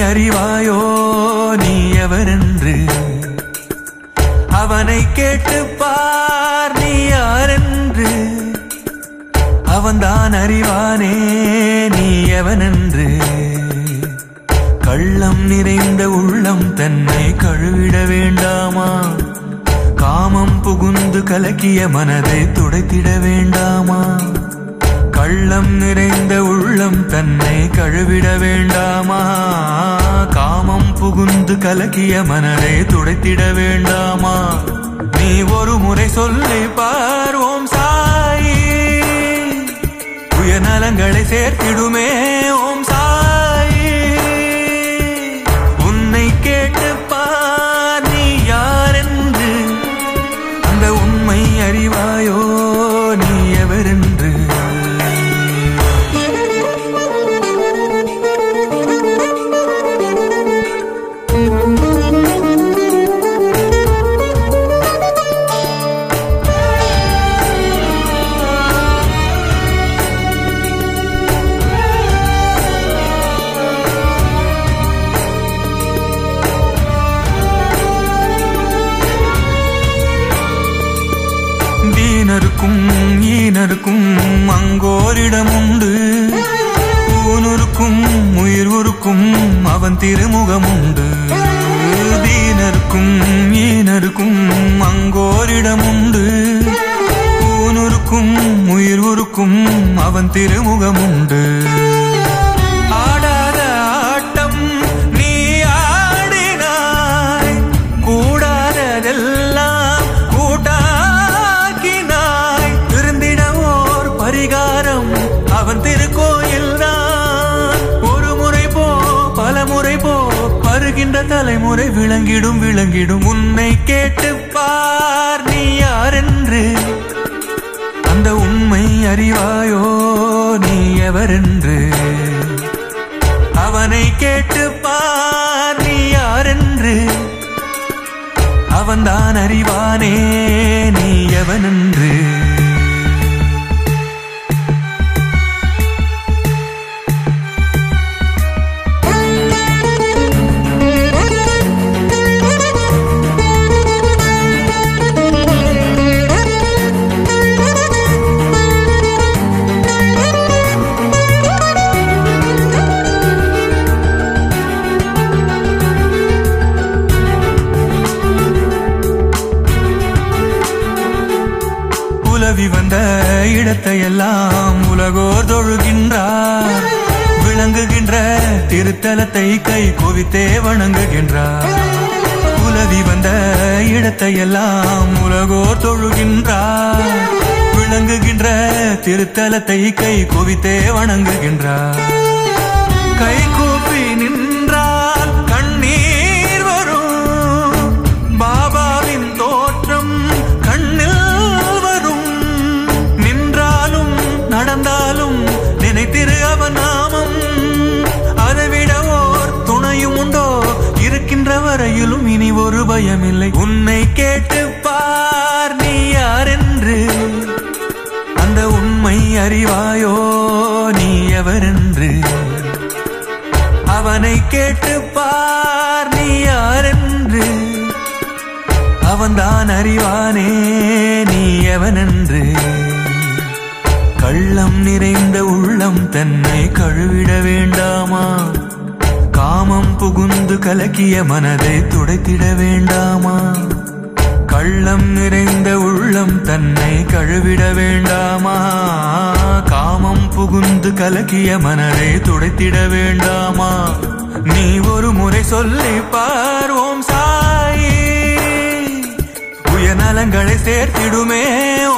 அறிவாயோ நீ எவரென்று அவனை கேட்டு பார் நீ யாரென்று அவன்தான் அறிவானே நீ எவனென்று கள்ளம் நிறைந்த உள்ளம் தன்னை கழுவிட வேண்டாமா காமம் புகுந்து கலக்கிய மனதை துடைத்திட வேண்டாமா கள்ளம் நிறைந்த உள்ளம் தன்னை கழுவிட வேண்டாமா காமம் புகுந்து கலக்கிய மனதை துடைத்திட வேண்டாமா நீ ஒரு முறை சொல்லி பார்வோம் சாயி உயர்நலங்களை சேர்த்திடுமே ஓம் சாயி உன்னை கேட்டு பார் நீ யாரென்று அந்த உண்மை அறிவாயோ நீ எவரென்று தீனருக்கும் ஈனருக்கும் அங்கோரிடம் உண்டு ஊனுருக்கும் உயிர் உருக்கும் அவன் திருமுகம் உண்டு தீனருக்கும் ஈனருக்கும் அங்கோரிடம் உண்டு ஊனுருக்கும் உயிர் உருக்கும் அவன் திருமுகம் உண்டு ஆடாத ஆட்டம் நீ ஆடினாய் கூடாததெல்லாம் கூட்டாக்கினாய் திருந்திடவோர் பரிகாரம் அவன் திருக்கோயில் தான் ஒரு முறை போ பல முறை போ வருகின்ற தலைமுறை விளங்கிடும் விளங்கிடும் உன்னை கேட்டு பார் நீ யாரென்று அந்த உண்மை அறிவாயோ நீ எவரென்று அவனை கேட்டு பார் நீ யாரென்று அவன்தான் அறிவானே நீ எவனென்று உலவி வந்த இடத்தையெல்லாம் உலகோர் தொழுகின்றார் விளங்குகின்ற திருத்தலத்தை கை குவித்தே வணங்குகின்றார் உலவி வந்த இடத்தையெல்லாம் உலகோர் தொழுகின்றார் விளங்குகின்ற திருத்தலத்தை கை குவித்தே வணங்குகின்றார் கை கூப்பி நின்றால் கண்ணீர் வரும் பாபாவின் தோற்றம் கண்ணில் வரும் நின்றாலும் நடந்தாலும் நினைத்திரு அவன் நாமம் அதைவிட ஓர் துணையும் உண்டோ இருக்கின்ற வரையிலும் இனி ஒரு பயமில்லை உன்னை கேட்டு பார் நீ யாரென்று அந்த உண்மை அறிவாயோ நீ எவரென்று அவனை கேட்டு பார் நீ யாரென்று அவன்தான் அறிவானே நீ எவனென்று கள்ளம் நிறைந்த உள்ளம் தன்னை கழுவிட வேண்டாமா காமம் புகுந்து கலக்கிய மனதை துடைத்திட வேண்டாமா கள்ளம் நிறைந்த உள்ளம் தன்னை கழுவிட வேண்டாமா காமம் புகுந்து கலக்கிய மனதை துடைத்திட வேண்டாமா நீ ஒரு முறை சொல்லி பார்வோம் சாயி உயர்நலங்களை சேர்த்திடுமே